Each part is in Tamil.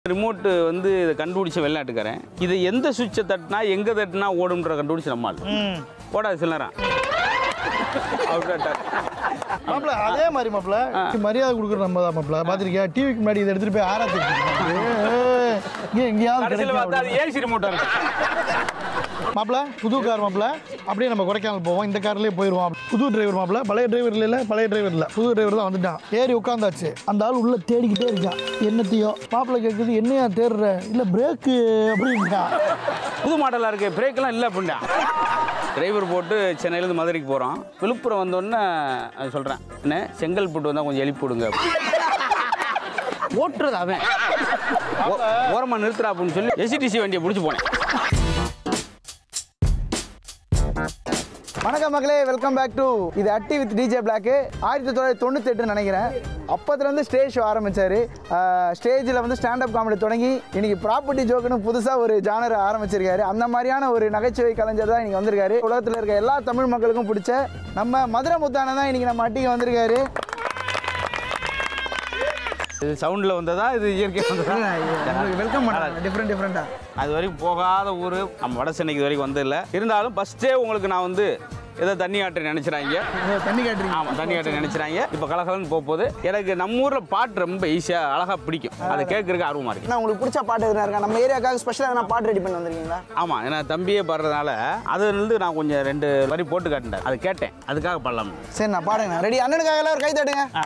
ரிமோட்டு வந்து இதை கண்டுபிடிச்ச வெளிநாட்டுக்காரன் இதை எந்த சுவிட்சை தட்டினா எங்கே தட்டினா ஓடும்ன்ற கண்டுபிடிச்ச நம்மால் ஓடாது சில நேரம் அவுட்டாட்டார் மாப்பிள அதே மாதிரி மாப்பிள மரியாதை கொடுக்குற நம்ம தான் மாப்பிள பாத்திருக்கியா டிவிக்கு முன்னாடி இதை எடுத்துட்டு போய் ஆராய்ச்சி இங்கே எங்கேயாவது கடைசியில் பார்த்தா கிடைக்கும் அது ஏசி ரிமோட்டாக இருக்கும் மாப்பிள புது கார் மாப்பிள அப்படியே நம்ம கொடைக்கானல் போவோம் இந்த கார்லயே போயிடுவோம் புது டிரைவர் மாப்பிள பழைய டிரைவர் இல்ல பழைய டிரைவர் இல்ல புது டிரைவர் தான் வந்துட்டான் ஏறி உட்காந்தாச்சு அந்த ஆள் உள்ள தேடிக்கிட்டே இருக்கான் என்னத்தையோ மாப்பிள கேட்குது என்னையா தேடுற இல்ல பிரேக்கு அப்படின்னா புது மாடலாக இருக்குது பிரேக்கெல்லாம் இல்லை அப்படின்னா டிரைவர் போட்டு சென்னையிலேருந்து மதுரைக்கு போகிறோம் விழுப்புரம் வந்தோடனே சொல்கிறேன் என்ன செங்கல்பட்டு வந்தால் கொஞ்சம் எழுப்பி விடுங்க ஓட்டுறது அவன் ஓ- ஓரமா நிறுத்துறா அப்படின்னு சொல்லி எஸ்டிசி வண்டியை பிடிச்சி போனேன் வணக்கம் மக்களே வெல்கம் பேக் டு இது அட்டி வித் டிஜே பிளாக்கு ஆயிரத்தி தொள்ளாயிரத்தி தொண்ணூத்தெட்டுன்னு நினைக்கிறேன் அப்போதுலேருந்து ஸ்டேஜ் ஷோ ஆரம்பித்தார் ஸ்டேஜில் வந்து ஸ்டாண்டப் காமெடி தொடங்கி இன்னைக்கு ப்ராப்பர்ட்டி ஜோக்குன்னு புதுசாக ஒரு ஜானர் ஆரம்பிச்சிருக்காரு அந்த மாதிரியான ஒரு நகைச்சுவை கலைஞர் தான் இன்னைக்கு வந்திருக்காரு உலகத்தில் இருக்க எல்லா தமிழ் மக்களுக்கும் பிடிச்ச நம்ம மதுரை முத்தான தான் இன்னைக்கு நம்ம அட்டிக்கு வந்திருக்காரு இது சவுண்டில் வந்ததா இது இயற்கை வந்ததா வெல்கம் பண்ணாங்க டிஃப்ரெண்ட் டிஃப்ரெண்ட்டாக அது வரைக்கும் போகாத ஊர் நம்ம வட சென்னைக்கு இது வரைக்கும் வந்ததில்ல இருந்தாலும் ஃபஸ்ட்டே உங்களுக்கு நான் வந்து ஏதோ தண்ணி ஆட்ட நினச்சிறாங்க தண்ணி காட்டுறீங்க ஆமாம் தண்ணி ஆட்ட நினச்சிறாங்க இப்போ கலகலன்னு போக போகுது எனக்கு நம்ம ஊரில் பாட்டு ரொம்ப ஈஸியாக அழகாக பிடிக்கும் அதை கேட்கறதுக்கு ஆர்வமாக இருக்கு அண்ணா உங்களுக்கு பிடிச்ச பாட்டு எதுனா இருக்கா நம்ம ஏரியாக்காக ஸ்பெஷலாக எதனா பாட்டு ரெடி பண்ணி வந்திருக்கீங்களா ஆமாம் ஏன்னா தம்பியே பாடுறதுனால அதுலேருந்து நான் கொஞ்சம் ரெண்டு வரி போட்டு காட்டினேன் அது கேட்டேன் அதுக்காக பாடலாம் சரி நான் பாடுங்க ரெடி அண்ணனுக்காக எல்லாரும் கை தட்டுங்க ஆ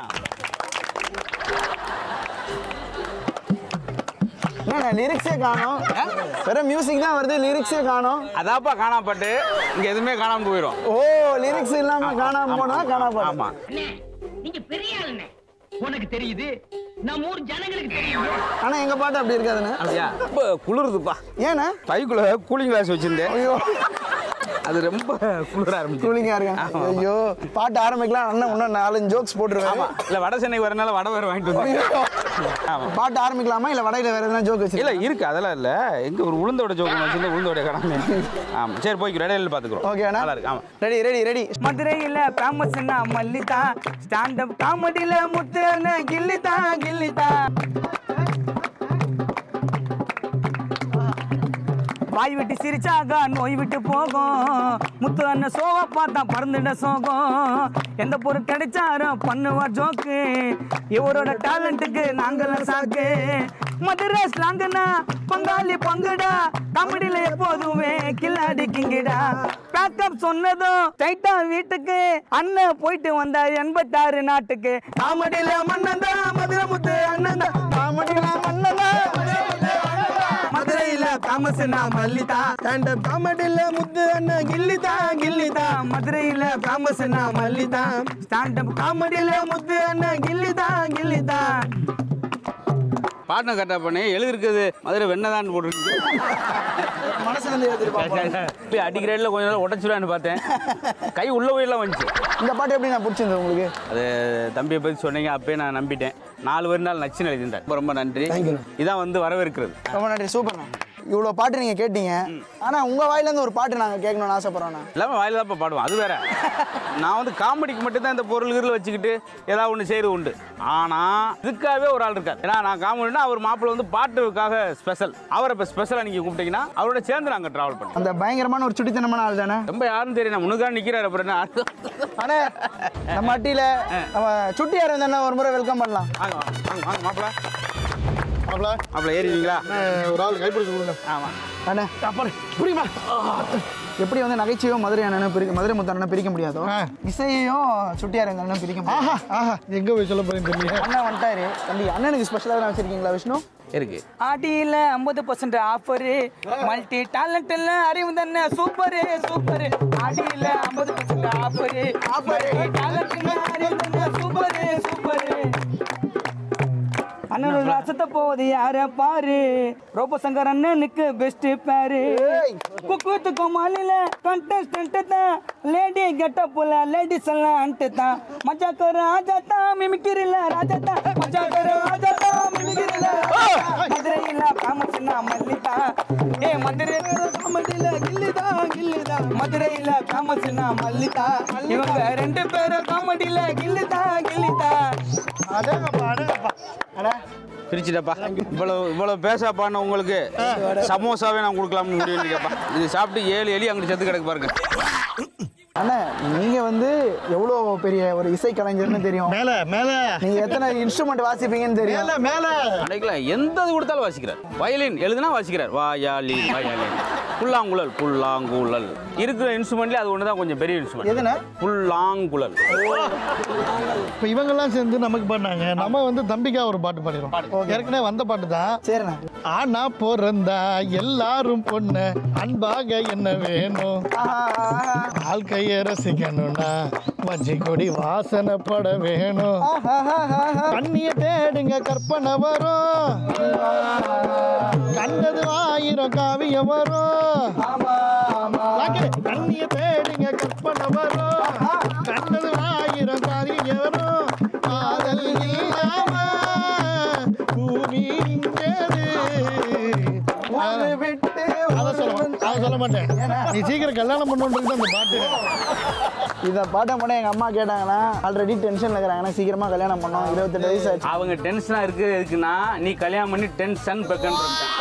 என்ன லிரிக்ஸே காணோம் வெறும் மியூசிக் தான் வருது லிரிக்ஸே காணோம் அதாப்பா காணாம பாட்டு இங்கே எதுவுமே காணாமல் போயிடும் ஓ லிரிக்ஸ் இல்லாம காணாம போனா காணாம போனா ஆமாம் அண்ணே நீங்க பெரிய ஆளுண்ணே உனக்கு தெரியுது நம்ம ஊர் ஜனங்களுக்கு தெரியுது ஆனா எங்க பாட்டு அப்படி இருக்காதுண்ணே அப்படியா ரொம்ப குளிருதுப்பா ஏன்னா பைக்குள்ள கூலிங் கிளாஸ் வச்சிருந்தேன் ஐயோ அது ரொம்ப குளிர ஆரம்பிச்சு கூலிங்கா இருக்கேன் ஐயோ பாட்டு ஆரம்பிக்கலாம் அண்ணன் இன்னும் நாலஞ்சு ஜோக்ஸ் போட்டுருவேன் ஆமா இல்ல வட சென்னைக்கு வரனால வடை வேற வாங்கிட்டு வந்தேன் ஆமா பாட்டு ஆரம்பிக்கலாமா இல்ல வடையில வேற எதனா ஜோக் வச்சு இல்ல இருக்கு அதெல்லாம் இல்ல எங்க ஒரு உளுந்தோட ஜோக்கு வச்சிருந்த உளுந்தோட காணாம ஆமா சரி போய்க்கிறோம் இடையில பாத்துக்கிறோம் ஓகே அண்ணா நல்லா இருக்கு ஆமா ரெடி ரெடி ரெடி மதுரையில ஃபேமஸ்னா மல்லிதா ஸ்டாண்ட் அப் காமெடியில முத்து கில்லிதா கில்லிதா வாய் விட்டு சிரிச்சாக நோய் விட்டு போகும் முத்து அண்ணன் சோவா பார்த்தா பறந்துட சோகம் எந்த பொருள் கிடைச்சாரும் பண்ணுவா ஜோக்கு இவரோட டேலண்ட்டுக்கு நாங்களாம் சாக்கு மதுரை ஸ்லாங்குனா பங்காளி பங்குடா காமெடியில எப்போதுமே கில்லாடி கிங்கிடா பேக்கப் சொன்னதும் டைட்டா வீட்டுக்கு அண்ணன் போயிட்டு வந்தார் எண்பத்தாறு நாட்டுக்கு காமெடியில மன்னன் தான் மதுரை முத்து அண்ணன் தான் காமெடியில மன்னன் மதுரையில ஃபேமஸ்னா மல்லிதா ஸ்டாண்ட் அப் காமெடியில முத்து அண்ணன் கில்லிதா கில்லிதா மதுரையில ஃபேமஸ்னா மல்லிதா ஸ்டாண்ட் அப் காமெடியில முத்து அண்ணன் கில்லிதா கில்லிதா பாட்டின கரெக்டாக பண்ணி எழுதிருக்குது மதுரை வெண்ணதான் போட்டுருக்கு மனசுல இருந்து எழுதிருப்பாங்க போய் அடிக்கிறேன்ல கொஞ்ச நேரம் உடச்சிடுவான்னு பார்த்தேன் கை உள்ள போயெல்லாம் வந்துச்சு இந்த பாட்டு எப்படி நான் பிடிச்சிருந்தது உங்களுக்கு அது தம்பியை பற்றி சொன்னீங்க அப்பயே நான் நம்பிட்டேன் நாலு வரி நாள் நச்சுன்னு எழுதியிருந்தேன் ரொம்ப ரொம்ப நன்றி இதான் வந்து வரவேற்கிறது ரொம்ப நன்றி சூப்பர்ண்ணா இவ்வளோ பாட்டு நீங்க கேட்டீங்க ஆனா உங்க வாயில இருந்து ஒரு பாட்டு நாங்க கேட்கணும்னு ஆசைப்படுறோண்ணா எல்லாமே வாயில தான் பாடுவோம் அது வேற நான் வந்து காமெடிக்கு மட்டும்தான் இந்த பொருள் கிருள் வச்சுக்கிட்டு ஏதாவது ஒன்று செய்கிறது உண்டு ஆனால் இதுக்காகவே ஒரு ஆள் இருக்கார் ஏன்னா நான் காமெடினா அவர் மாப்பிள்ளை வந்து பாட்டுக்காக ஸ்பெஷல் அவரை இப்போ ஸ்பெஷலாக நீங்கள் கூப்பிட்டீங்கன்னா அவரோட சேர்ந்து நாங்கள் ட்ராவல் பண்ணோம் அந்த பயங்கரமான ஒரு சுட்டித்தனமான ஆள் தானே ரொம்ப யாரும் தெரியும் நான் முன்னுக்காக நிற்கிறார் அப்புறம் என்ன அண்ணே நம்ம அட்டியில நம்ம சுட்டியார் இருந்தா ஒரு முறை வெல்கம் பண்ணலாம் வாங்க வாங்க வாங்க வாங்க மாப்பிள்ள மாப்பிள மாப்பிள்ள ஏறிடுவீங்களா ஒரு ஆள் கைப்பிடிச்சு கொடுங்க ஆமாம் அண்ணே அப்புறம் புரியுமா எப்படி வந்து நகைச்சுவையும் மதுரை அண்ணனும் பிரிக்க மதுரை முத்து அண்ணனும் பிரிக்க முடியாதோ ஆ. இசையையும் சுட்டியார் அண்ணனும் பிரிக்க முடியாது ஆஹா ஆஹா எங்க போய் சொல்ல போறேன்னு தெரியல அண்ணன் வந்துட்டாரு தம்பி அண்ணனுக்கு ஸ்பெஷலாக தான் வச்சிருக்கீங்களா விஷ்ணு இருக்கு ஆடியில ஐம்பது பர்சன்ட் ஆஃபரு மல்டி டேலண்ட்ல அறிவு தானே சூப்பரு சூப்பரு ஆடியில ஐம்பது பர்சன்ட் ஆஃபரு மல்டி டேலண்ட்ல அறிவு தானே சூப்பரு சூப்பரு அண்ணனோட ரசத்தை போகுது யார பாரு ரோபோ சங்கர் அண்ணனுக்கு பெஸ்ட் பேரு குக்குத்து கோமாலில கண்டஸ்டன்ட் தான் லேடி கெட்டப்புல லேடிஸ் எல்லாம் அன்ட்டு தான் மஜாக்கு ராஜா தான் மிமிக்கிரில ராஜா தான் மஜாக்கு ராஜா தான் மிமிக்கிரில மதுரையில ஃபேமஸ்னா மல்லிதா ஏ மதுரை காமெடியில கில்லிதா கில்லிதா மதுரையில ஃபேமஸ்னா மல்லிதா இவங்க ரெண்டு பேரும் காமெடியில கில்லிதா கில்லிதா அடேங்கப்பா அடேங்கப்பா அண்ணா பிரிச்சுட்டப்பா இவ்வளவு இவ்வளவு பேசாப்பான்னு உங்களுக்கு சமோசாவே நான் கொடுக்கலாம்னு முடிவு பண்ணிக்கப்பா இது சாப்பிட்டு ஏழு எலி அங்கிட்டு செத்து கிடக்கு பாருங்க அண்ணா நீங்க வந்து எவ்வளோ பெரிய ஒரு இசை கலைஞர்னு தெரியும் மேல மேல நீங்க எத்தனை இன்ஸ்ட்ருமெண்ட் வாசிப்பீங்கன்னு தெரியும் மேல மேல அன்னைக்குல எந்த இது கொடுத்தாலும் வாசிக்கிறார் வயலின் எழுதுனா வாசிக்கிறார் வாயாலி வயலின் புல்லாங்குழல் புல்லாங்குழல் இருக்கிற இன்ஸ்ட்ருமெண்ட்ல அது ஒன்று தான் கொஞ்சம் பெரிய இன்ஸ்ட்ருமெண்ட் எதுண்ணே புல்லாங்குழல் இப்போ இவங்கெல்லாம் சேர்ந்து நமக்கு பண்ணாங்க நம்ம வந்து தம்பிக்கா ஒரு பாட்டு பாடிடுவோம் ஏற்கனவே வந்த பாட்டு தான் சரிண்ணா ஆனா பிறந்தா எல்லாரும் பொண்ணு அன்பாக என்ன வேணும் ஆஹா, ஆஹா. வாழ்க்கைய ரசிக்கணும்னா வஞ்சி கொடி வாசனை பட வேணும் கண்ணிய தேடுங்க கற்பனை வரும் கண்டது ஆயிரம் காவியம் வரும் வாக்கு. கண்ணிய தேடுங்க கற்பனை வரும் கண்டது ஆயிரம் காவியம் வரும் காதல் இல்லாம பூமி இங்கேது. ஒரு விட்டு அதை சொல்ல மாட்டேன். அதை சொல்ல மாட்டேன் நீ சீக்கிரம் கல்யாணம் பண்ணுன்றது அந்த பாட்டு இதை பாட்டை மட்டும் எங்கள் அம்மா கேட்டாங்கன்னா ஆல்ரெடி டென்ஷனில் இருக்கிறாங்கன்னா சீக்கிரமாக கல்யாணம் பண்ணோம் இருபத்தெட்டு வயசு ஆச்சு அவங்க டென்ஷனா இருக்கு எதுக்குன்னா நீ கல்யாணம் பண்ணி டென்ஷன் பெக்கன்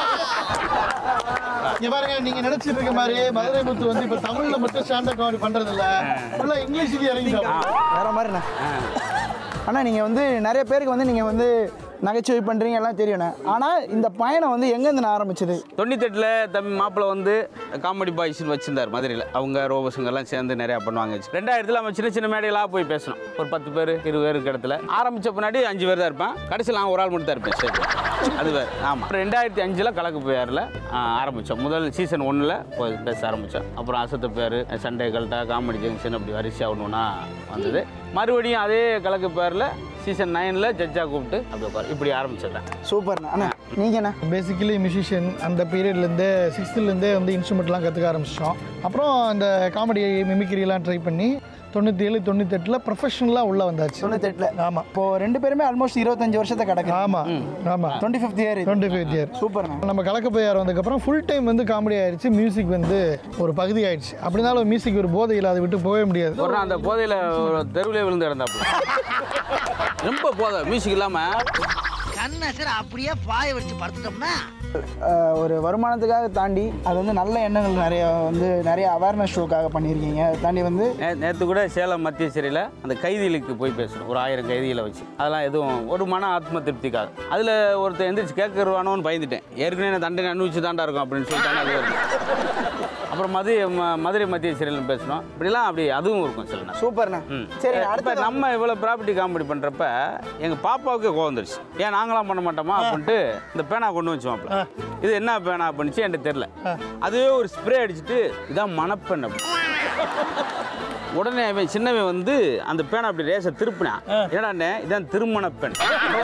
இங்க பாருங்க நீங்க நினைச்சிட்டு இருக்க மாதிரி மதுரை முத்து வந்து இப்ப தமிழ்ல மட்டும் ஸ்டாண்டப் காமெடி பண்றது இல்ல ஃபுல்லா இங்கிலீஷ்லயே இறங்கிட்டோம் வேற மாதிரிண்ணே அண்ணா நீங்கள் வந்து நிறைய பேருக்கு வந்து நீங்கள் வந்து நகைச்சுவை பண்ணுறீங்க எல்லாம் தெரியுண்ணே ஆனால் இந்த பயணம் வந்து எங்கேருந்து நான் ஆரம்பிச்சது தொண்ணூத்தெட்டில் தம்பி மாப்பிள்ளை வந்து காமெடி பாய்ஸ்னு வச்சிருந்தார் மதுரையில் அவங்க ரோபோஸுங்கெல்லாம் சேர்ந்து நிறையா பண்ணுவாங்க ரெண்டாயிரத்தில் நம்ம சின்ன சின்ன மேடைகளாக போய் பேசணும் ஒரு பத்து பேர் இருபது பேர் இருக்க இடத்துல ஆரம்பித்த பின்னாடி அஞ்சு பேர் தான் இருப்பேன் கடைசியில் நான் ஒரு ஆள் மட்டும் தான் இருப்பேன் சரி அது வேறு ஆமாம் ரெண்டாயிரத்தி அஞ்சில் கலக்கு போயாரில் ஆரம்பித்தோம் முதல் சீசன் ஒன்றில் போய் பேச ஆரம்பித்தோம் அப்புறம் அசத்த பேர் சண்டே கல்ட்டா காமெடி ஜங்ஷன் அப்படி வரிசையாக ஒன்று ஒன்றா வந்தது மறுபடியும் அதே கலக்கு பேரில் சீசன் நைனில் ஜட்ஜாக கூப்பிட்டு அப்படி உட்காரு இப்படி ஆரம்பிச்சிடுறேன் சூப்பர்ண்ணா அண்ணா நீங்கள் என்ன பேசிக்கலி மியூசிஷியன் அந்த பீரியட்லேருந்தே சிக்ஸ்த்துலேருந்தே வந்து இன்ஸ்ட்ருமெண்ட்லாம் கற்றுக்க ஆரம்பிச்சிட்டோம் அப்புறம் இந்த காமெடி மிமிக்ரிலாம் ட்ரை பண்ணி தொண்ணூற்றி ஏழு தொண்ணூத்தெட்டில் ப்ரொஃபஷனலாக உள்ளே வந்தாச்சு தொண்ணூத்தெட்டில் ஆமாம் இப்போ ரெண்டு பேருமே ஆல்மோஸ்ட் இருபத்தஞ்சு வருஷத்தை கிடக்கு ஆமாம் ஆமாம் twenty fifth year twenty five year சூப்பர்ண்ணா நம்ம கலக்க போயார் வந்ததுக்கப்புறம் ஃபுல் டைம் வந்து காமெடி ஆயிடுச்சு மியூசிக் வந்து ஒரு பகுதி ஆயிடுச்சு அப்படினாலும் மியூசிக் ஒரு போதையில் அதை விட்டு போகவே முடியாது ஒரு நாள் அந்த போதையில் ஒரு தெருவிலே விழுந்து கிடந்தாப்புல ரொம்ப போதை மியூசிக் இல்லாமல் கண்ணசர் அப்படியே பாய வச்சு படுத்துட்டோம்னா அஹ், ஒரு வருமானத்துக்காக தாண்டி அது வந்து நல்ல எண்ணங்கள் நிறைய வந்து நிறைய அவேர்னஸ் ஷோக்காக பண்ணியிருக்கீங்க அதை தாண்டி வந்து நேற்று கூட சேலம் மத்திய சிறையில் அந்த கைதிகளுக்கு போய் பேசணும் ஒரு ஆயிரம் கைதிகளை வச்சு அதெல்லாம் எதுவும் ஒரு மன ஆத்ம திருப்திக்காக அதில் ஒருத்தர் எந்திரிச்சு கேட்கருவானோன்னு பயந்துட்டேன் ஏற்கனவே நான் தண்டனை அனுபவிச்சு தாண்டா இருக்கும் அப்படின்னு சொல்லிட்டாங்க அது வருது அப்புறம் மது ம- மதுரை மத்திய சிறையில் பேசணும் இப்படிலாம் அப்படி அதுவும் இருக்கும் சில நேரம் சூப்பர்ண்ணா ம். சரி இப்ப அடுத்து நம்ம இவ்வளோ ப்ராப்பர்ட்டி காமெடி பண்ணுறப்ப எங்கள் பாப்பாவுக்கு கோவம் வந்துருச்சு ஏன் நாங்களாம் பண்ண மாட்டோமா அப்படின்ட்டு இந்த பேனா கொண்டு வச்சோம்ல இது என்ன பேனா அப்படின்னுச்சு என்கிட்ட தெரில அதுவே ஒரு ஸ்ப்ரே அடிச்சுட்டு இதான் மணப்பெண் அப்படி உடனே அவன் சின்னவன் வந்து அந்த பேனா அப்படி ரேச திருப்பினான் என்னடாண்ணே இதான் திருமண பெண்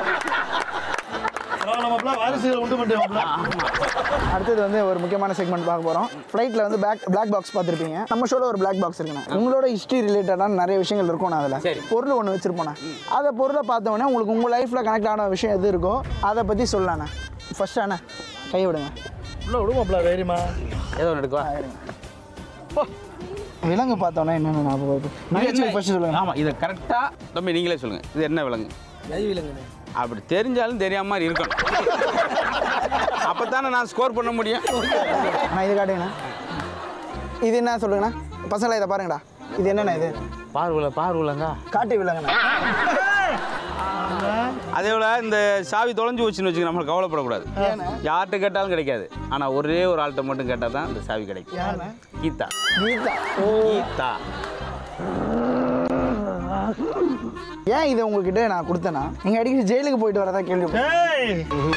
வாரிசுகளை உண்டு பண்ணிட்டு அடுத்தது வந்து ஒரு முக்கியமான செக்மெண்ட் பார்க்க போகிறோம் ஃப்ளைட்டில் வந்து பேக் பிளாக் பாக்ஸ் பார்த்துருப்பீங்க நம்ம ஷோவில் ஒரு பிளாக் பாக்ஸ் இருக்குண்ணா உங்களோட ஹிஸ்ட்ரி ரிலேட்டடான நிறைய விஷயங்கள் இருக்கும் அதில் சரி. பொருள் ஒன்று வச்சுருப்போண்ணா அதை பொருளை பார்த்தோன்னே உங்களுக்கு உங்கள் லைஃப்பில் கனெக்ட் ஆன விஷயம் எது இருக்கோ அதை பற்றி சொல்லலாண்ணா ஃபர்ஸ்ட் அண்ணா கை விடுங்க உள்ள விடுமாப்ல தைரியமா ஏதோ ஒன்று எடுக்குவா விலங்கு பார்த்தோன்னே என்னென்ன ஞாபகம் வருது நகைச்சுவை ஃபர்ஸ்ட் சொல்லுங்க ஆமாம் இதை கரெக்டாக தம்பி நீங்களே சொல்லுங்கள் இது என்ன விலங்கு அப்படி தெரிஞ்சாலும் தெரியாம மாதிரி இருக்கணும் அப்போ தானே நான் ஸ்கோர் பண்ண முடியும் நான் இது காட்டுங்கண்ணா இது என்ன சொல்லுங்கண்ணா பசங்களா இதை பாருங்கடா இது என்னண்ணா இது பார்வல பார்வலங்க காட்டு விலங்குண்ணா அதே போல இந்த சாவி தொலைஞ்சு வச்சுன்னு வச்சுக்க நம்மளுக்கு கவலைப்படக்கூடாது யார்கிட்ட கேட்டாலும் கிடைக்காது ஆனால் ஒரே ஒரு ஆள்கிட்ட மட்டும் கேட்டால் தான் இந்த சாவி கிடைக்கும் யாருண்ணா கீதா கீதா ஓ கீதா ஏன் இதை உங்ககிட்ட நான் கொடுத்தேன்னா நீங்கள் அடிக்கடி ஜெயிலுக்கு போயிட்டு வரதா கேள்வி ஏய்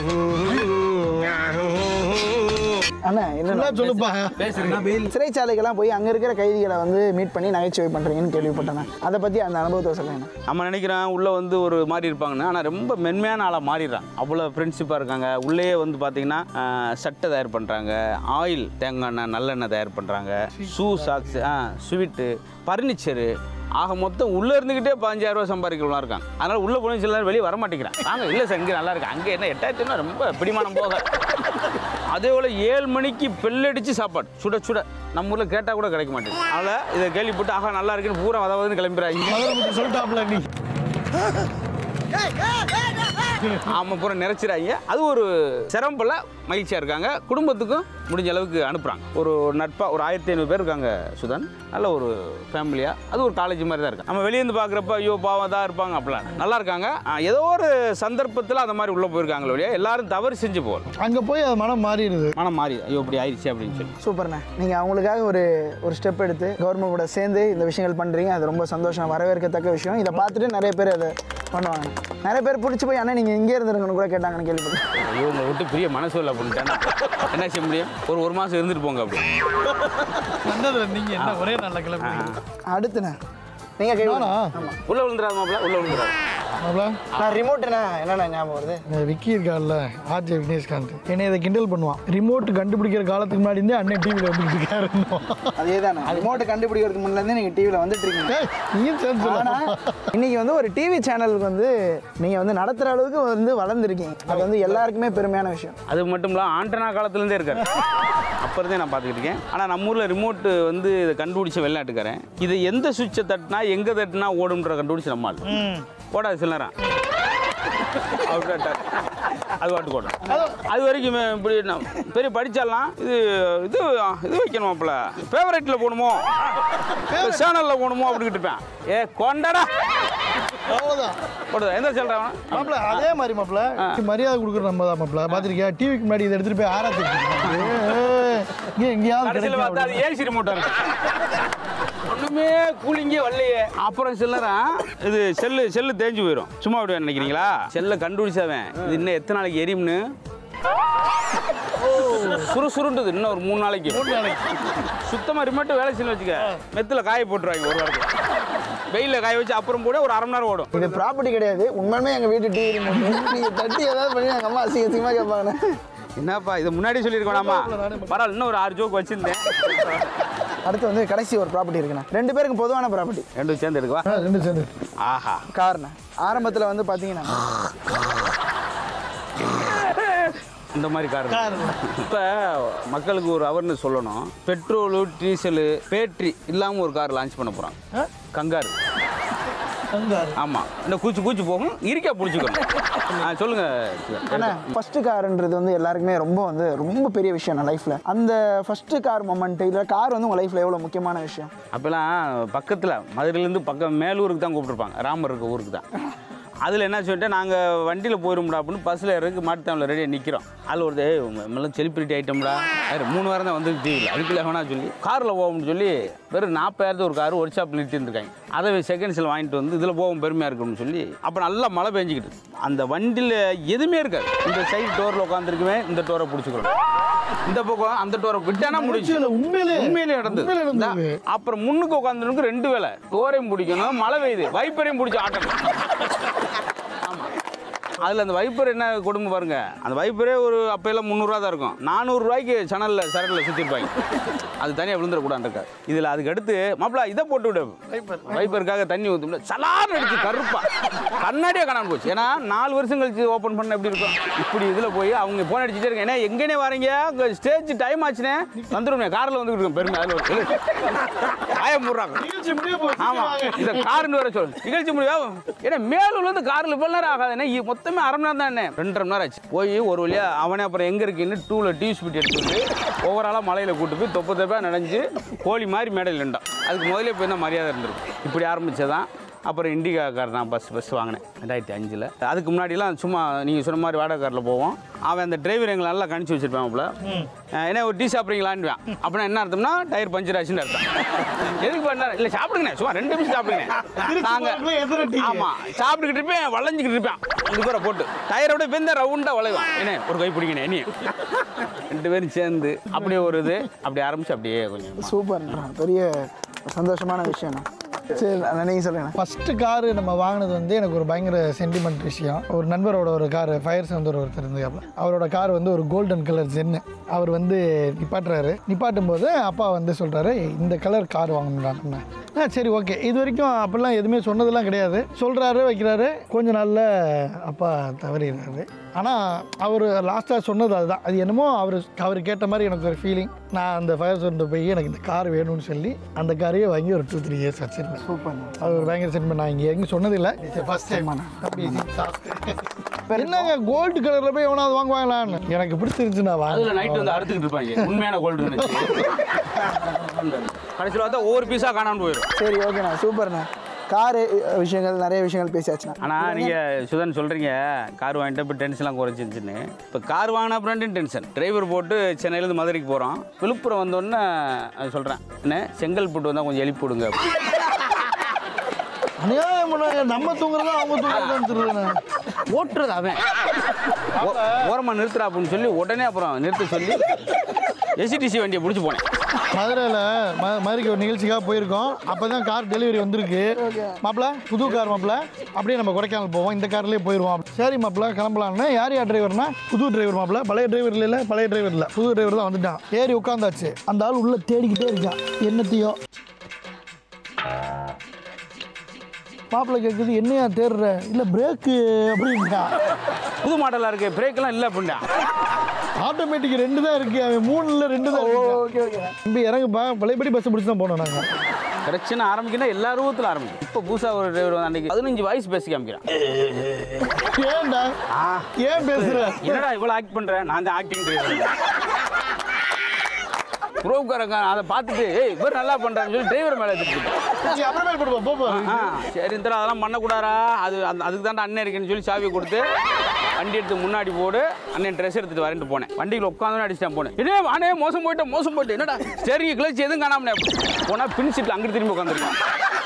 அண்ணா என்ன என்ன சொல்லுப்பா சிறைச்சாலைக்கெல்லாம் போய் அங்கே இருக்கிற கைதிகளை வந்து மீட் பண்ணி நகைச்சுவை பண்ணுறீங்கன்னு கேள்விப்பட்டேன் அதை பற்றி அந்த அனுபவத்தை சொல்லுங்க நம்ம நினைக்கிறோம் உள்ளே வந்து ஒரு மாதிரி இருப்பாங்கன்னு ஆனால் ரொம்ப மென்மையான ஆளாக மாறிடுறான் அவ்வளோ ஃப்ரெண்ட்ஷிப்பாக இருக்காங்க உள்ளேயே வந்து பார்த்தீங்கன்னா ஆஹ், சட்டை தயார் பண்ணுறாங்க ஆயில் தேங்காய் எண்ணெய் நல்லெண்ணெய் தயார் பண்ணுறாங்க ஷூ சாக்ஸ் ஆ ஸ்வீட்டு ஃபர்னிச்சரு ஆக மொத்தம் உள்ளே இருந்துக்கிட்டே பதினஞ்சாயிரம் ரூபா சம்பாதிக்கிறவங்களாம் இருக்காங்க அதனால் உள்ளே போன சில நேரம் வெளியே வர மாட்டேங்கிறான் நாங்கள் இல்லை சார் இங்கே நல்லா இருக்கு அங்கே என்ன எட்டாயிரத்துனா ரொம்ப பிடிமானம் போக அதே போல் ஏழு மணிக்கு பெல்லடிச்சு சாப்பாடு சுட சுட நம்ம ஊரில் கேட்டால் கூட கிடைக்க மாட்டேங்குது அதனால் இதை கேள்விப்பட்டு ஆகா நல்லா இருக்குன்னு பூரா வதவதுன்னு கிளம்பிடுறாங்க மதுரை முத்து சொல்லிட்டாப்ல நீ ஆமாம் பூரா நிறைச்சிடாங்க அது ஒரு சிரமப்பல மகிழ்ச்சியாக இருக்காங்க குடும்பத்துக்கும் முடிஞ்ச அளவுக்கு அனுப்புகிறாங்க ஒரு நட்பாக ஒரு ஆயிரத்தி ஐநூறு பேர் இருக்காங்க சுதன் நல்ல ஒரு ஃபேமிலியாக அது ஒரு காலேஜ் மாதிரி தான் இருக்கு நம்ம வெளியேருந்து பார்க்குறப்ப ஐயோ பாவம் தான் இருப்பாங்க அப்படிலாம் நல்லா இருக்காங்க ஆ, ஏதோ ஒரு சந்தர்ப்பத்தில் அந்த மாதிரி உள்ளே போயிருக்காங்களோ இல்லையா எல்லாரும் தவறு செஞ்சு போகல அங்கே போய் அது மனம் மாறிடுது மனம் மாறி ஐயோ இப்படி ஆயிடுச்சு அப்படின்னு சொல்லி சூப்பர்ண்ணே நீங்கள் அவங்களுக்காக ஒரு ஒரு ஸ்டெப் எடுத்து கவர்மெண்ட் கூட சேர்ந்து இந்த விஷயங்கள் பண்ணுறீங்க அது ரொம்ப சந்தோஷம் வரவேற்கத்தக்க விஷயம் இதை பார்த்துட்டு நிறைய பேர் அதை பண்ணுவாங்க நிறைய பேர் பிடிச்சி போய் அண்ணா நீங்கள் இங்கே இருந்துருங்கன்னு கூட கேட்டாங்கன்னு கேள்விப்பட்டேன் ஐயோ உங்களை விட்டு பெரிய மனசு இல்லை அப்படின்ட்டேன் என்ன செய்ய முடியும் ஒரு ஒரு மாதம் இருந்துட்டு போங்க அப்படி நல்லது நீங்கள் என்ன ஒரே நல்ல கிளம்பி அடுத்துண்ணே நீங்கள் கை நானா? ஆமாம் உள்ளே விழுந்துடாது மாப்பிள்ள உள்ளே விழுந்துடாது மாப்பிள நான் ரிமோட்டுண்ணே என்னண்ணா ஞாபகம் வருது இந்த விக்கி இருக்கார்ல ஆர்ஜே விக்னேஷ்காந்த் என்னை இதை கிண்டல் பண்ணுவான் ரிமோட் கண்டுபிடிக்கிற காலத்துக்கு முன்னாடி இருந்தே அண்ணன் டிவியில் வந்துட்டு இருக்காரு அதே தானே ரிமோட்டு கண்டுபிடிக்கிறதுக்கு முன்னாடி நீங்கள் டிவியில் வந்துட்டு இருக்கீங்க ஏய், நீயும் சேர்ந்து சொல்லு. ஆனா இன்னைக்கு வந்து ஒரு டிவி சேனலுக்கு வந்து நீங்க வந்து நடத்துற அளவுக்கு வந்து வளர்ந்துருக்கீங்க அது வந்து எல்லாருக்குமே பெருமையான விஷயம் அது மட்டும் இல்லை ஆண்டனா காலத்துலேருந்தே இருக்காரு அப்போ இருந்தே நான் பார்த்துக்கிட்டு இருக்கேன் ஆனால் நம்ம ஊரில் ரிமோட்டு வந்து இதை கண்டுபிடிச்ச வெளிநாட்டுக்காரன் இது எந்த சுவிட்சை தட்டினா எங்கே தட்டினா ஓடும்ன்ற கண்டுபிடிச்சி நம்ம ஆளு. ஓடாது சில நேரம் அப்படியே டக். அது பாட்டுக்கு ஓடும் அது வரைக்கும் இவன் இப்படி நான் பெரிய படிச்சாலாம் இது இது இது வைக்கணுமாப்ல ஃபேவரேட்டில் போகணுமோ சேனலில் போகணுமோ அப்படின்ட்டு இருப்பேன் ஏ கொண்டடா அவ்வளோதான் போடுதா எந்த சொல்கிறான் மாப்பிள அதே மாதிரி மாப்பிள மரியாதை கொடுக்குற நம்ம தான் மாப்பிள பார்த்துருக்கியா டிவிக்கு முன்னாடி இதை எடுத்துட்டு போய் ஆராய்ச்சி இங்கே எங்கேயாவது கடைசியில் கிடைக்கும் பார்த்தா அது ஏசி ரிமோட்டாக இருக்கு ஒன்றுமே கூலிங்கே வரலையே அப்புறம் சில்லறா இது செல்லு செல்லு தேஞ்சு போயிடும் சும்மா அப்படி நினைக்கிறீங்களா செல்லை கண்டுபிடிச்சவன் இது இன்னும் எத்தனை நாளைக்கு எரியும்னு சுறுசுருண்டுது இன்னும் ஒரு மூணு நாளைக்கு சுத்தமாக ரிமோட்டை வேலை செய்யணும் வச்சுக்க மெத்தில் காய போட்டுருவாங்க ஒரு வாரத்துக்கு வெயிலில் காய வச்சு அப்புறம் கூட ஒரு அரை மணி நேரம் ஓடும் இது ப்ராப்பர்ட்டி கிடையாது உண்மையுமே எங்க வீட்டு டிவி நீங்க தட்டி ஏதாவது பண்ணி எங்க அம்மா அசிங்க அசிங்கமா கேட்பாங்க என்னப்பா இதை முன்னாடி சொல்லியிருக்கோம்மா பரவாயில்ல இன்னும் ஒரு ஆறு ஜோக் வச்சிருந்தேன் அடுத்து வந்து கடைசி ஒரு ப்ராப்பர்ட்டி இருக்குண்ணா ரெண்டு பேருக்கும் பொதுவான ப்ராப்பர்ட்டி ரெண்டும் சேர்ந்து எடுக்கவா ஆ, ரெண்டு சேர்ந்து ஆஹா கார்ண்ணா ஆரம்பத்தில் வந்து பார்த்தீங்கன்னா இந்த மாதிரி கார் இப்போ மக்களுக்கு ஒரு அவேர்னஸ் சொல்லணும் பெட்ரோலு டீசலு பேட்டரி இல்லாமல் ஒரு கார் லான்ச் பண்ண போகிறாங்க கங்காரு ஆமாம் இந்த கூச்சு கூச்சு போகும் இருக்கா பிடிச்சிக்கணும் ஆ சொல்லுங்கள் ஆனால் ஃபஸ்ட்டு காருன்றது வந்து எல்லாருக்குமே ரொம்ப வந்து ரொம்ப பெரிய விஷயம் நான் லைஃப்பில் அந்த ஃபஸ்ட்டு கார் மொமெண்ட் இல்லை கார் வந்து உங்கள் லைஃப்பில் எவ்வளோ முக்கியமான விஷயம் அப்போல்லாம் பக்கத்தில் மதுரையிலேருந்து பக்கம் மேலூருக்கு தான் கூப்பிட்டுருப்பாங்க ராமர் இருக்க ஊருக்கு தான் அதில் என்ன சொல்லிட்டு நாங்கள் வண்டியில் போயிரும்டா அப்படின்னு பஸ்ஸில் இறக்கி மாட்டுத்தாமில் ரெடியாக நிற்கிறோம் அதில் ஒரு ஏய் எல்லாம் செலிபிரிட்டி ஐட்டம்டா அது மூணு வாரம் தான் வந்து டிவியில் அதுக்குள்ள வேணா சொல்லி காரில் போவோம்னு சொல்லி வெறும் நாற்பதாயிரத்து ஒரு கார் ஒர்க் ஷாப் நிறுத்திருந்துருக்காங்க அதை செகண்ட்ஸில் வாங்கிட்டு வந்து இதில் போவோம் பெருமையாக இருக்கும்னு சொல்லி அப்போ நல்லா மழை பெஞ்சிக்கிட்டு அந்த வண்டியில் எதுவுமே இருக்காது இந்த சைடு டோரில் உட்காந்துருக்குவேன் இந்த டோரை பிடிச்சிக்கணும் இந்த பக்கம் அந்த டோரை விட்டானா முடிச்சு உண்மையிலே உண்மையிலே நடந்தது உண்மையிலே நடந்தது. இந்த- அப்புறம் முன்னுக்கு உட்காந்துருக்கு ரெண்டு வேலை டோரையும் பிடிக்கணும் மழை பெய்யுது வைப்பரையும் பிடிச்சி ஆட்டணும் ஆமா அதில் அந்த வைப்பர் என்ன கொடுமை பாருங்க அந்த வைப்பரே ஒரு அப்போல்லாம் முந்நூறுரூவா தான் இருக்கும் நானூறுரூவாய்க்கு சேனலில் சரக்கில் சுற்றிருப்பாங்க அது தனியாக விழுந்துடக்கூடாது இருக்கா இதில் அதுக்கு அடுத்து மாப்பிள இதை போட்டு விடு வைப்பருக்காக தண்ணி ஊற்றும்ல சலார்னு அடிச்சு கருப்பா கண்ணாடியே காணாம போச்சு ஏன்னா நாலு வருஷம் கழிச்சு ஓப்பன் பண்ண எப்படி இருக்கும் இப்படி இதில் போய் அவங்க ஃபோன் அடிச்சுட்டே இருக்க ஏன்னா எங்கேனே வரீங்க ஸ்டேஜ் டைம் ஆச்சுனே வந்துடும் காரில் வந்துட்டு இருக்கோம் பெருமை அதில் ஒரு ஆயம் போடுறாங்க ஆமா இந்த காருன்னு வர சொல்லு நிகழ்ச்சி முடியா ஏன்னா மேலூர்ல இருந்து கார்ல இவ்வளவு நேரம் ஆகாது என்ன இ- மொத்தமே அரை மணி நேரம் தான் என்ன ரெண்டரை மணி நேரம் ஆச்சு போய் ஒரு வழியா அவனே அப்புறம் எங்க இருக்குன்னு டூல டிவி ஸ்பீட் எடுத்து வந்து ஓவராலா மலையில கூட்டு போய் தொப்ப தொப்பா நனைஞ்சு கோழி மாதிரி மேடையில் நின்றான் அதுக்கு முதல்ல போய் தான் மரியாதை இருந்திருக்கும் இப்படி ஆரம்பிச்சதான் அப்புறம் இண்டிகா கார் நான் பஸ் பஸ் வாங்கினேன் ரெண்டாயிரத்தி அஞ்சில் அதுக்கு முன்னாடிலாம் சும்மா நீங்கள் சொன்ன மாதிரி வாடகை காரில் போவோம் அவன் அந்த டிரைவர் எங்களை நல்லா கணிச்சு வச்சிருப்பான் அப்பல என்ன ஒரு டீ சாப்பிட்றீங்களான்னு அப்படின்னா என்ன அர்த்தம்னா டயர் பஞ்சர் ஆச்சுன்னு அர்த்தம் எதுக்கு பண்ண இல்லை சாப்பிடுங்கண்ணே சும்மா ரெண்டு நிமிஷம் சாப்பிடுங்க போறதுக்குள்ள எத்தனை டீ? நாங்கள் ஆமாம் சாப்பிட்டுக்கிட்டு இருப்பேன் வளைஞ்சிக்கிட்டு இருப்பேன் இது கூட போட்டு டயரோட பேருந்து ரவுண்டாக வளைவான் என்ன ஒரு கை பிடிக்கணும் என்னையும் ரெண்டு பேரும் சேர்ந்து அப்படியே ஒரு இது அப்படி ஆரம்பிச்சு அப்படியே கொஞ்சம் சூப்பர்ன்றா பெரிய சந்தோஷமான விஷயம் சரி அண்ணா, நீங்க சொல்லுங்க ஃபஸ்ட்டு காரு நம்ம வாங்கினது வந்து எனக்கு ஒரு பயங்கர சென்டிமெண்ட் விஷயம் ஒரு நண்பரோட ஒரு கார் ஃபயர் சந்தர் ஒருத்தர் இருந்தாப்ல அவரோட கார் வந்து ஒரு கோல்டன் கலர் ஜென்னு அவர் வந்து நிப்பாட்டுறாரு நிப்பாட்டும் போது அப்பா வந்து சொல்கிறாரு இந்த கலர் கார் வாங்கணும்டா நம்ம ஆ சரி ஓகே இது வரைக்கும் அப்படிலாம் எதுவுமே சொன்னதெல்லாம் கிடையாது சொல்கிறாரு வைக்கிறாரு கொஞ்ச நாளில் அப்பா தவறிடுறாரு ஆனால் அவர் லாஸ்ட்டாக சொன்னது அதுதான் அது என்னமோ அவர் அவர் கேட்ட மாதிரி எனக்கு ஒரு ஃபீலிங் நான் அந்த ஃபயர் சொல்லிட்டு போய் எனக்கு இந்த கார் வேணும்னு சொல்லி அந்த காரையே வாங்கி ஒரு டூ த்ரீ இயர்ஸ் வச்சிருந்தேன் சூப்பர் அது ஒரு பயங்கர சென்ட் நான் இங்கே எங்கேயும் சொன்னதில்லை ஃபர்ஸ்ட் டைம் என்னங்க கோல்டு கலரில் போய் எவனாவது வாங்குவாங்களான்னு எனக்கு பிடிச்சிருந்துச்சு நான் அதுல வாங்க நைட் வந்து அறுத்துக்கிட்டு இருப்பாங்க உண்மையான கோல்டு கடைசியில் பார்த்தா ஒவ்வொரு பீஸா காணாமல் போயிடும் சரி ஓகேண்ணா சூப்பர்ண்ணா காரு விஷயங்கள் நிறைய விஷயங்கள் பேசியாச்சுண்ணா ஆனால் நீங்கள் சுதன் சொல்கிறீங்க கார் வாங்கிட்டு இப்போ டென்ஷன்லாம் குறைச்சிருச்சுன்னு இப்போ கார் வாங்கின அப்புறம் டென்ஷன் டிரைவர் போட்டு சென்னையிலேருந்து மதுரைக்கு போகிறோம் விழுப்புரம் வந்தோடனே சொல்கிறேன் என்ன செங்கல்பட்டு வந்தால் கொஞ்சம் எழுப்பி விடுங்க அநியாயம் பண்ணாங்க நம்ம தூங்குறதா அவங்க தூங்குறதான்னு தெரியல ஓட்டுறது அவன் ஓ- ஓரமா நிறுத்துறா அப்படின்னு சொல்லி உடனே அப்புறம் நிறுத்த சொல்லி எஸ்டிசி வண்டியை பிடிச்சி போனேன் மதுரையில் ம மதுரைக்கு ஒரு நிகழ்ச்சிக்காக போயிருக்கோம் அப்போ தான் கார் டெலிவரி வந்திருக்கு மாப்பிள புது கார் மாப்பிள அப்படியே நம்ம கொடைக்கானல் போவோம் இந்த கார்லேயே போயிடுவோம் சரி மாப்பிள கிளம்பலான்னு யார் யார் டிரைவர்னா புது டிரைவர் மாப்பிள பழைய டிரைவர் இல்லை பழைய டிரைவர் இல்லை புது டிரைவர் தான் வந்துட்டான் ஏறி உட்காந்தாச்சு அந்த ஆள் உள்ள தேடிக்கிட்டே இருக்கான் என்னத்தையோ மாப்பிள கேட்குது என்னையா தேடுற இல்லை பிரேக்கு அப்படின்ட்டா புது மாடலாக இருக்கு பிரேக்கெல்லாம் இல்லை அப்படின்னா ஆட்டோமேட்டிக் ரெண்டு தான் இருக்கு அவன் மூணுல ரெண்டு தான் ஓகே ஓகே இப்போ இறங்குப்பா பழையபடி பஸ் பிடிச்சி தான் போனோம் நாங்கள் பிரச்சனை ஆரம்பிக்கணும் எல்லா ரூபத்தில் ஆரம்பிக்கும் இப்போ புதுசாக ஒரு டிரைவர் வந்து அன்னைக்கு பதினஞ்சு வயசு பேசி காமிக்கிறான் ஏன்டா ஏன் பேசுற என்னடா இவ்வளோ ஆக்ட் பண்ணுறேன் நான் தான் ஆக்டிங் டிரைவர் புரோக்கரங்க அதை பார்த்துட்டு ஏய் இவர் நல்லா பண்ணுறான்னு சொல்லி டிரைவர் மேலே எடுத்துக்கிட்டு நீ அப்புறமேல் போடுவோம் போ போ ஆ சரி இந்த அதெல்லாம் பண்ணக்கூடாதா அது அந்த அதுக்கு தாண்டா அண்ணன் இருக்கேன்னு சொல்லி சாவியை கொடுத்து வண்டி எடுத்து முன்னாடி போடு அண்ணன் ட்ரெஸ் எடுத்துட்டு வரேன்ட்டு போனேன் வண்டியில் உட்காந்து அடிச்சிட்டேன் போனேன் இதே அண்ணே மோசம் போயிட்டேன் மோசம் போயிட்டு என்னடா சரிங்க கிளச்சி எதுவும் காணாமனே போனால் பின் சீட்டில் அங்கிட்டு திரும்பி உட்காந்துருக்கேன்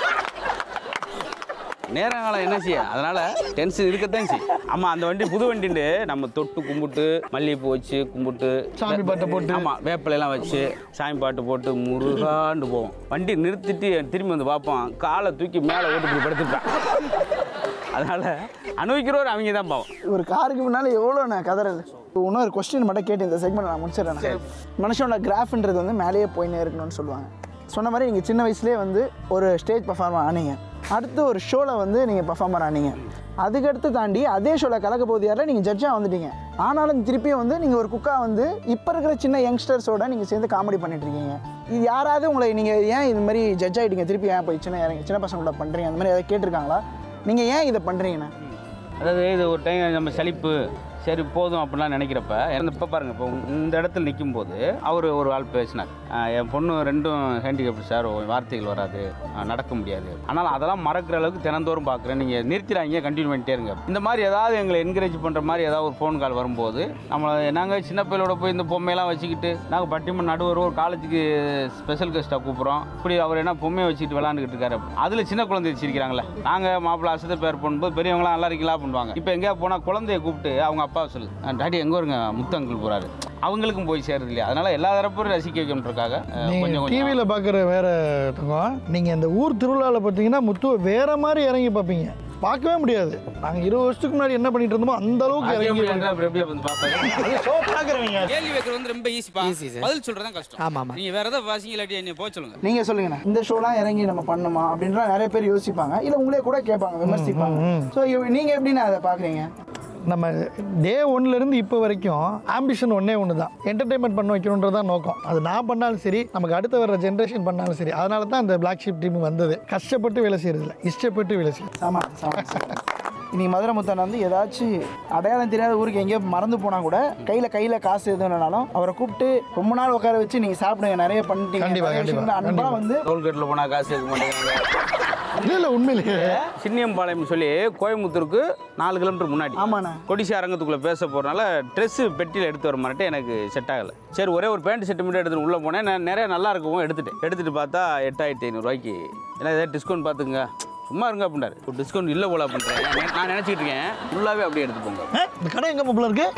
நேரம் காலம் என்ன செய்ய அதனால டென்ஷன் இருக்கத்தான் செய்யும் ஆமா அந்த வண்டி புது வண்டிண்டு நம்ம தொட்டு கும்பிட்டு மல்லிகைப்பூ வச்சு கும்பிட்டு சாமி பாட்டை போட்டு. ஆமா வேப்பிலையெல்லாம் வச்சு சாமி பாட்டு போட்டு முருகாண்டு போவோம் வண்டி நிறுத்திட்டு திரும்பி வந்து பார்ப்போம் காலை தூக்கி மேலே ஓட்டு இப்படி படுத்துட்டான் அதனால அனுபவிக்கிறவர் அவங்க தான் பாவம் ஒரு காருக்கு முன்னால் எவ்வளோ நான் கதறது இன்னொரு கொஸ்டின் மட்டும் கேட்டு இந்த செக்மெண்ட் நான் முடிச்சிடறேன் மனுஷனோட கிராஃப்ன்றது வந்து மேலேயே போயினே இருக்கணும்னு சொல்லுவாங்க சொன்ன மாதிரி நீங்கள் சின்ன வயசுலேயே வந்து ஒரு ஸ்டேஜ் பர்ஃபார்மர் ஆனீங்க அடுத்து ஒரு ஷோவில் வந்து நீங்கள் பர்ஃபார்மர் ஆனீங்க அதுக்கடுத்து தாண்டி அதே ஷோவில் கலக்க போது யாரில் நீங்கள் ஜட்ஜாக வந்துட்டீங்க ஆனாலும் திருப்பியும் வந்து நீங்கள் ஒரு குக்காக வந்து இப்போ இருக்கிற சின்ன யங்ஸ்டர்ஸோட நீங்கள் சேர்ந்து காமெடி பண்ணிட்டு இருக்கீங்க இது யாராவது உங்களை நீங்கள் ஏன் இது மாதிரி ஜட்ஜ் ஆகிட்டீங்க திருப்பி ஏன் போய் சின்ன இறங்கி சின்ன பசங்களோட பண்ணுறீங்க அந்த மாதிரி ஏதாவது கேட்டிருக்காங்களா நீங்கள் ஏன் இதை பண்ணுறீங்கண்ணா அதாவது இது ஒரு டைம் நம்ம சலிப்பு சரி போதும் அப்படிலாம் நினைக்கிறப்ப எனக்கு இப்போ பாருங்க இப்போ இந்த இடத்துல நிற்கும் போது அவர் ஒரு ஆள் பேசினார் ஆஹ் என் பொண்ணு ரெண்டும் ஹேண்டிகேப்டு சார் வார்த்தைகள் வராது ஆஹ் நடக்க முடியாது ஆனால் அதெல்லாம் மறக்கிற அளவுக்கு தினந்தோறும் பார்க்குறேன் நீங்கள் நிறுத்திடாங்க கண்டினியூ பண்ணிட்டே இருங்க இந்த மாதிரி ஏதாவது எங்களை என்கரேஜ் பண்ணுற மாதிரி ஏதாவது ஒரு ஃபோன் கால் வரும்போது நம்மளை நாங்கள் சின்ன பிள்ளையோட போய் இந்த பொம்மையெல்லாம் வச்சுக்கிட்டு நாங்கள் பட்டிமன் நடுவர் ஒரு காலேஜுக்கு ஸ்பெஷல் கெஸ்ட்டாக கூப்பிட்றோம் இப்படி அவர் என்ன பொம்மையை வச்சுக்கிட்டு விளாண்டுக்கிட்டு இருக்காரு அதில் சின்ன குழந்தை வச்சிருக்கிறாங்களே நாங்கள் மாப்பிள்ளை அசத்தை பேர் பண்ணும்போது பெரியவங்களாம் நல்லா இருக்கீங்களா பண்ணுவாங்க இப்போ எங்கேயா போனால் குழந்தைய கூப்பிட்டு அவங்க அப்பா சொல்லு டாடி எங்கே வருங்க முத்தங்கள் போகிறாரு அவங்களுக்கும் போய் சேருது இல்லையா அதனால எல்லா தரப்பும் ரசிக்க வைக்கணுன்றக்காக அஹ், நீங்க கொஞ்சம் கொஞ்சம் டிவியில் பார்க்குற வேற தங்கம் நீங்கள் இந்த ஊர் திருவிழாவில் பார்த்தீங்கன்னா முத்துவை வேற மாதிரி இறங்கி பார்ப்பீங்க பார்க்கவே முடியாது நாங்கள் இருபது வருஷத்துக்கு முன்னாடி என்ன பண்ணிட்டு இருந்தோமோ அந்த அளவுக்கு அதே இறங்கி மாதிரி இருந்தா அப்புறம் எப்படியா வந்து பார்ப்பாங்க ஷோ பார்க்குறவங்க கேள்வி வைக்கிறது வந்து ரொம்ப ஈஸிப்பா பதில் சொல்றது தான் கஷ்டம் ஆமா, ஆமா. நீங்க வேற ஏதாவது வாசிங்க இல்லாட்டி என்ன போக சொல்லுங்க நீங்க சொல்லுங்கண்ணா இந்த ஷோலாம் இறங்கி நம்ம பண்ணுமா அப்படின்ற நிறைய பேர் யோசிப்பாங்க இல்ல உங்களே கூட கேட்பாங்க விமர்சிப்பாங்க ஸோ நீங்க எப்படிண்ணா அதை பாக்குறீங்க நம்ம டே ஒன்லேருந்து இப்போ வரைக்கும் ஆம்பிஷன் ஒன்றே ஒன்று தான் என்டர்டைன்மெண்ட் பண்ண வைக்கணுன்றது தான் நோக்கம் அது நான் பண்ணாலும் சரி நமக்கு அடுத்த வர ஜென்ரேஷன் பண்ணாலும் சரி அதனால தான் இந்த பிளாக் ஷிப் டீம் வந்தது கஷ்டப்பட்டு வேலை செய்யறதில்ல இஷ்டப்பட்டு வேலை செய்யுது ஆமா ஆமா இன்னைக்கு மதுரை முத்தன் வந்து ஏதாச்சும் அடையாளம் தெரியாத ஊருக்கு எங்கேயோ மறந்து போனா கூட கையில கையில காசு எதுவும் இல்லைனாலும் அவரை கூப்பிட்டு ரொம்ப நாள் உட்கார வச்சு நீங்க சாப்பிடுங்க நிறைய பண்ணிட்டீங்க கண்டிப்பா, நிறைய கண்டிப்பா, விஷயங்களை அன்பா கண்டிப்பா. வந்து டோல்கேட்டில் போனால் காசு எடுக்க மாட்டேங்கிறாங்க இல்லை இல்லை உண்மையிலேயே சின்னியம்பாளையம் சொல்லி கோயம்புத்தூருக்கு நாலு கிலோமீட்டர் முன்னாடி ஆமாண்ணா கொடிசி அரங்கத்துக்குள்ளே பேச போகிறனால ட்ரெஸ்ஸு பெட்டியில் எடுத்து வர மாட்டேன் எனக்கு செட் ஆகலை சரி ஒரே ஒரு பேண்ட் செட்டு மட்டும் எடுத்துட்டு உள்ளே போனேன் நான் நிறைய நல்லா இருக்கவும் எடுத்துட்டேன் எடுத்துட்டு பார்த்தா எட்டாயிரத்தி ஐநூறுரூவாய்க்கு ஏன்னா ஏதாவது டிஸ்கவுண்ட் பார்த்துங்க சும்மா இருங்க அப்படின்னாரு ஒரு டிஸ்கவுண்ட் இல்லை போல அப்படின்றேன் நான் நினச்சிட்டு இருக்கேன் ஃபுல்லாகவே அப்படியே எடுத்து போங்க ஆ, இந்த கடை எங்கே மாப்பிள்ள இருக்கு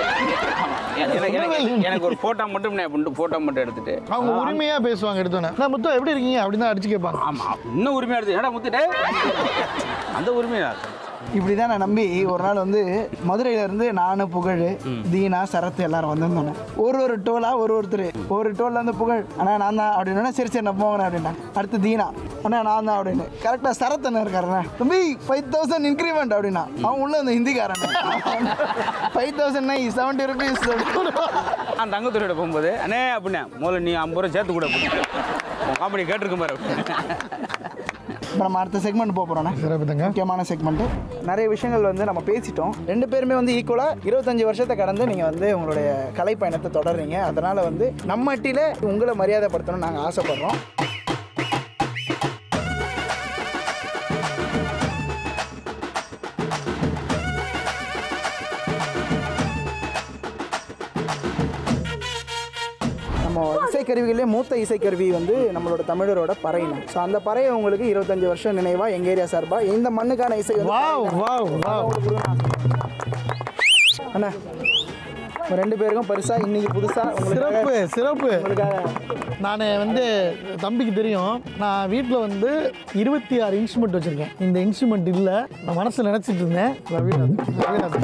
எனக்கு- எனக்கு- எனக்கு ஒரு ஃபோட்டோ மட்டும் நான் அப்படின்ட்டு ஃபோட்டோ மட்டும் எடுத்துட்டு அவங்க உரிமையாக பேசுவாங்க எடுத்தோன்னே நான் முத்தம் எப்படி இருக்கீங்க அப்படின்னு தான் அடிச்சு கேட்பாங்க ஆமாம் இன்னும் உரிமையாக எடுத்து ஏடா முத்துட்டே அந்த உரிமையா இப்படி தான் நான் நம்பி ஒரு நாள் வந்து மதுரையில இருந்து நானு புகழ் தீனா சரத் எல்லாரும் வந்திருந்தோம் ஒரு ஒரு டோலா ஒரு ஒருத்தர் ஒரு டோல்ல வந்து புகழ் அண்ணா நான் தான் அப்படின்னா சரி சரி நான் போங்கண்ணே அப்படின்னா அடுத்து தீனா அண்ணா நான் தான் அப்படின்னு கரெக்டாக சரத் அண்ணன் இருக்காருண்ணே தம்பி ஃபைவ் தௌசண்ட் இன்க்ரிமெண்ட் அப்படின்னா அவன் உள்ள அந்த ஹிந்திக்காரன் five thousand nine seventy rupees நான் தங்கத்துறையோட போகும்போது அண்ணே அப்படின்னே முதல்ல நீ ஐம்பது ரூபா சேர்த்து கூட காமெடி கேட்டிருக்க பாரு இப்போ நம்ம அடுத்த செக்மெண்ட் போக போகிறோண்ணே சிறப்புங்க முக்கியமான செக்மெண்ட்டு நிறைய விஷயங்கள் வந்து நம்ம பேசிட்டோம் ரெண்டு பேருமே வந்து ஈக்குவலாக இருபத்தஞ்சு வருஷத்தை கடந்து நீங்கள் வந்து உங்களுடைய கலை பயணத்தை தொடர்றீங்க அதனால் வந்து நம்ம அட்டியில் உங்களை மரியாதைப்படுத்தணும்னு நாங்கள் ஆசைப்படுறோம் நம்ம இசைக்கருவிகளே மூத்த இசைக்கருவி வந்து நம்மளோட தமிழரோட பறையினம் ஸோ அந்த பறையை உங்களுக்கு இருபத்தஞ்சு வருஷம் நினைவா எங்க ஏரியா சார்பா இந்த மண்ணுக்கான இசை வந்து வாவ் வாவ் வாவ் அண்ணா உங்க ரெண்டு பேருக்கும் பரிசா இன்னைக்கு புதுசா உங்களுக்காக சிறப்பு சிறப்பு உங்களுக்காக நான் வந்து தம்பிக்கு தெரியும் நான் வீட்டில் வந்து இருபத்தி ஆறு இன்ஸ்ட்ருமெண்ட் வச்சுருக்கேன் இந்த இன்ஸ்ட்ருமெண்ட் இல்லை நான் மனசில் நினச்சிட்டு இருந்தேன் ரவிநாத் ரவிநாத்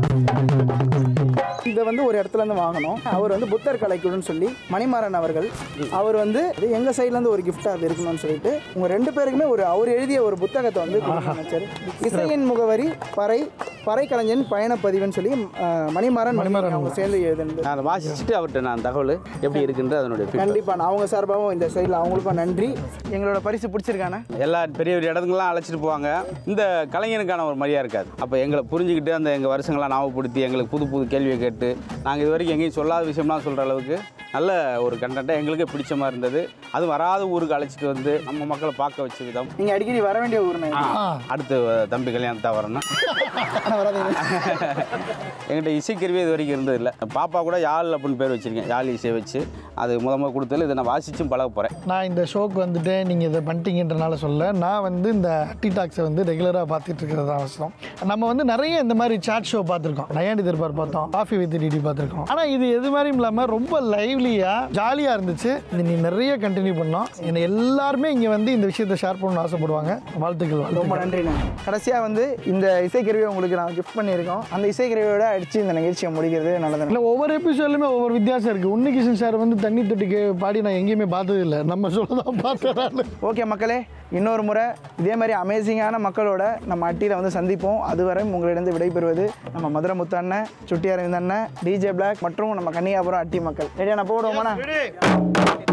இதை வந்து ஒரு இடத்துல இருந்து வாங்கணும் அவர் வந்து புத்தர் கலைக்குழுன்னு சொல்லி மணிமாறன் அவர்கள் அவர் வந்து இது எங்க சைட்ல இருந்து ஒரு gift அது இருக்கணும்னு சொல்லிட்டு உங்க ரெண்டு பேருக்குமே ஒரு அவர் எழுதிய ஒரு புத்தகத்தை வந்து கொடுக்கணும்னு நினைச்சாரு இசையின் முகவரி பறை பறை கலைஞன் பயணப்பதிவுன்னு சொல்லி அஹ், மணிமாறன் மணிமாறன் அவங்க சேர்ந்து எழுதுனது நான் அதை வாசிச்சுட்டு அவர்கிட்ட நான் தகவல் எப்படி இருக்குன்றது அதனுடைய feedback. கண்டிப்பா நான் அவங்க சார்பாகவும் இந்த சைடில் அவங்களுக்கும் நன்றி எங்களோட பரிசு பிடிச்சிருக்கானே எல்லா பெரிய பெரிய இடத்துக்குலாம் அழைச்சிட்டு போவாங்க இந்த கலைஞனுக்கான ஒரு மரியாதை இருக்காது அப்போ எங்களை புரிஞ்சுக்கிட்டு அந்த எங்கள் வருஷங்களாம் ஞாபகப்படுத்தி எங்களுக்கு புது புது கேள்வியை கேட்டு நாங்கள் இது வரைக்கும் எங்கேயும் சொல்லாத விஷயம்லாம் சொல்கிற அளவுக்கு நல்ல ஒரு கண்டென்ட்டாக எங்களுக்கே பிடிச்ச மாதிரி இருந்தது அது வராத ஊருக்கு அழைச்சிட்டு வந்து நம்ம மக்களை பார்க்க வச்ச விதம் நீங்க அடிக்கடி வர வேண்டிய ஊர்னே ஆ, அடுத்து அஹ், தம்பி கல்யாணத்தா வரணும் ஆனா வராதீங்க என்கிட்ட இசைக்கருவி இது வரைக்கும் இருந்தது இல்லை பாப்பா கூட யாழ் அப்படின்னு பேர் வச்சிருக்கேன் யாழ் இசை வச்சு அது முத முத கொடுத்ததில் இதை நான் வாசிச்சும் பழக போகிறேன் நான் இந்த ஷோக்கு வந்துட்டு நீங்கள் இதை பண்ணிட்டீங்கன்றனால சொல்ல நான் வந்து இந்த டிடாக்ஸை வந்து ரெகுலராக பார்த்துட்டு இருக்கிறது தான் அவசியம் நம்ம வந்து நிறைய இந்த மாதிரி சாட் ஷோ பார்த்துருக்கோம் நயாண்டி தர்பார் பார்த்தோம் காஃபி வித் டிடி பார்த்துருக்கோம் ஆனால் இது எது மாதிரியும் இல்லாமல் ரொம்ப லைவ்லியாக ஜாலியாக இருந்துச்சு இது நீ நிறைய கண்டினியூ பண்ணோம் என்னை எல்லாருமே இங்கே வந்து இந்த விஷயத்தை ஷேர் பண்ணணும்னு ஆசைப்படுவாங்க வாழ்த்துக்கள் ரொம்ப வாழ்த்துக்கள் நன்றிண்ணே கடைசியாக வந்து இந்த இசைக்கருவியை உங்களுக்கு நான் கிஃப்ட் பண்ணியிருக்கோம் அந்த இசைக்கருவியோட அடித்து இந்த நிகழ்ச்சியை முடிக்கிறது நல்லது இல்லை ஒவ்வொரு எபிசோட்லையுமே ஒவ்வொரு வித்தியாசம் இருக்குது உன்னிகிருஷ்ணன் சார் வந்து தண்ணி தொட்டிக்கு பாடி நான் எங்கேயுமே பார்த்தது இல்லை நம்ம சொல்ல தான் பார்த்தேன் நான் ஓகே மக்களே இன்னொரு முறை இதே மாதிரி அமேசிங்கான மக்களோட நம்ம அட்டியில் வந்து சந்திப்போம் அதுவரை உங்களிடம் விடைபெறுவது நம்ம மதுரை முத்து அண்ணன் சுட்டி அரவிந்த் அண்ணன் டிஜே பிளாக் மற்றும் நம்ம கன்னியாபுரம் அட்டி மக்கள் ரெடியா நான் போடுவோமாண்ணா